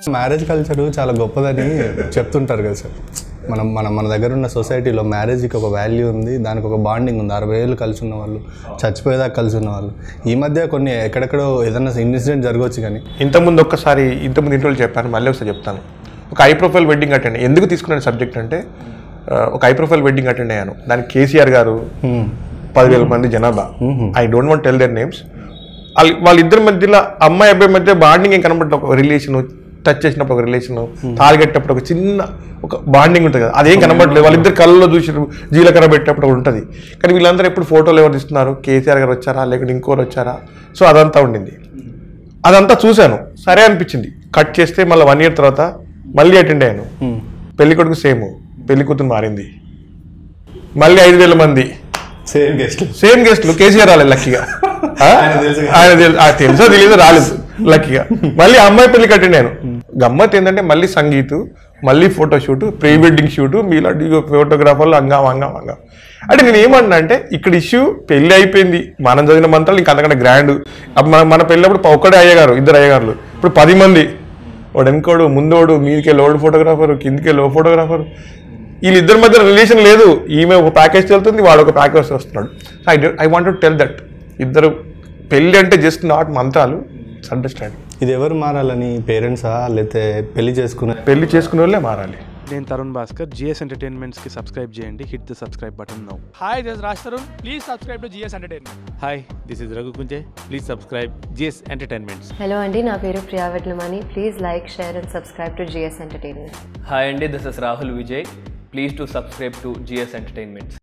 Marriage culture చాలా గొప్పదని చెప్తుంటారు కదా సార్ మనం మన మన దగ్గర ఉన్న సొసైటీలో మ్యారేజ్కి ఒక వాల్యూ ఉంది దానికి ఒక బాండింగ్ ఉంది అరవై ఏళ్ళు కలిసి ఉన్న వాళ్ళు చచ్చిపోయేదాకా కలిసి ఉన్న వాళ్ళు ఈ మధ్య కొన్ని ఎక్కడెక్కడో ఏదైనా ఇన్సిడెంట్ జరగవచ్చు కానీ ఇంతకుముందు ఒక్కసారి ఇంతకుముందు ఇంటర్వ్యూ చెప్పాను మళ్ళీ ఒకసారి చెప్తాను ఒక హై ప్రొఫైల్ వెడ్డింగ్ అటెండ్ ఎందుకు తీసుకున్నాను సబ్జెక్ట్ అంటే ఆ, ఒక హై ప్రొఫైల్ వెడ్డింగ్ అటెండ్ అయ్యాను దానికి కేసీఆర్ గారు పదివేల మంది జనాభా I don't want tell their names వాళ్ళ వాళ్ళిద్దరి మధ్యలో అమ్మాయి అబ్బాయి మధ్య బాండింగ్ ఏం కనబడ్డ ఒక రిలేషన్ టచ్ చేసినప్పుడు ఒక రిలేషన్ తాలిగట్టేటప్పుడు ఒక చిన్న ఒక బాండింగ్ ఉంటుంది కదా అదేం కనబడలేదు వాళ్ళిద్దరు కళ్ళలో చూసి జీలకర్ర పెట్టేటప్పుడు ఒకటి ఉంటుంది కానీ వీళ్ళందరూ ఎప్పుడు ఫోటోలు ఎవరు తీస్తున్నారు కేసీఆర్ గారు వచ్చారా లేకుంటే ఇంకోరు వచ్చారా సో అదంతా ఉండింది అదంతా చూశాను సరే అనిపించింది కట్ చేస్తే మళ్ళీ వన్ ఇయర్ తర్వాత మళ్ళీ అటెండ్ అయ్యాను పెళ్లి కొడుకు సేమ్ పెళ్లి కూతురు మారింది మళ్ళీ ఐదు వేల మంది సేమ్ గెస్ట్ సేమ్ గెస్ట్లు కేసీఆర్ రాలేదు లక్కీగా ఆ? ఆయన తెలు- ఆ, తెలుసో తెలియదు రాలేదు లక్కీగా మళ్ళీ ఆ అమ్మాయి పెళ్లికి అటెండ్ అయ్యాను గమ్మత్ ఏంటంటే మళ్ళీ సంగీత్ మళ్ళీ photo shoot pre wedding shoot మీలాంటి ఫోటోగ్రాఫర్లు అంగాం అంగాం అంగాం అంటే నేను ఏమన్నా అంటే ఇక్కడ ఇష్యూ పెళ్లి అయిపోయింది మనం చదివిన మంత్రాలు ఇంకా అంతకంటే గ్రాండ్ అప్పుడు మన మన పెళ్ళప్పుడు ఒక్కడే అయ్యగారు ఇద్దరు అయ్యగారులు ఇప్పుడు పది మంది వాడు వెనుకోడు ముందోడు మీదికే లోడ్ ఫోటోగ్రాఫర్ కిందికే లో ఫోటోగ్రాఫర్ వీళ్ళిద్దరి మధ్య రిలేషన్ లేదు ఈమె ఒక ప్యాకేజ్ వెళ్తుంది వాడు ఒక ప్యాకేజ్ వస్తున్నాడు I I want to tell that ఇద్దరు పెళ్ళి అంటే జస్ట్ నాట్ మంత్రాలు అండర్స్టాండ్ ఇది ఎవరు మారాలని పేరెంట్సా లేకపోతే పెళ్లి చేసుకునే పెళ్లి చేసుకునే వాళ్ళే మారాలి నేను తరుణ్ భాస్కర్ జిఎస్ ఎంటర్టైన్మెంట్స్కి సబ్స్క్రైబ్ చేయండి hit the subscribe button now Hi, this is Raj Tarun. Please subscribe to GS Entertainment. Hi this is Raghu Kunje please subscribe GS Entertainments hello అండి నా పేరు Priya Vetlamani please like share and subscribe to GS Entertainment hi అండి this is Rahul Vijay please to subscribe to GS entertainments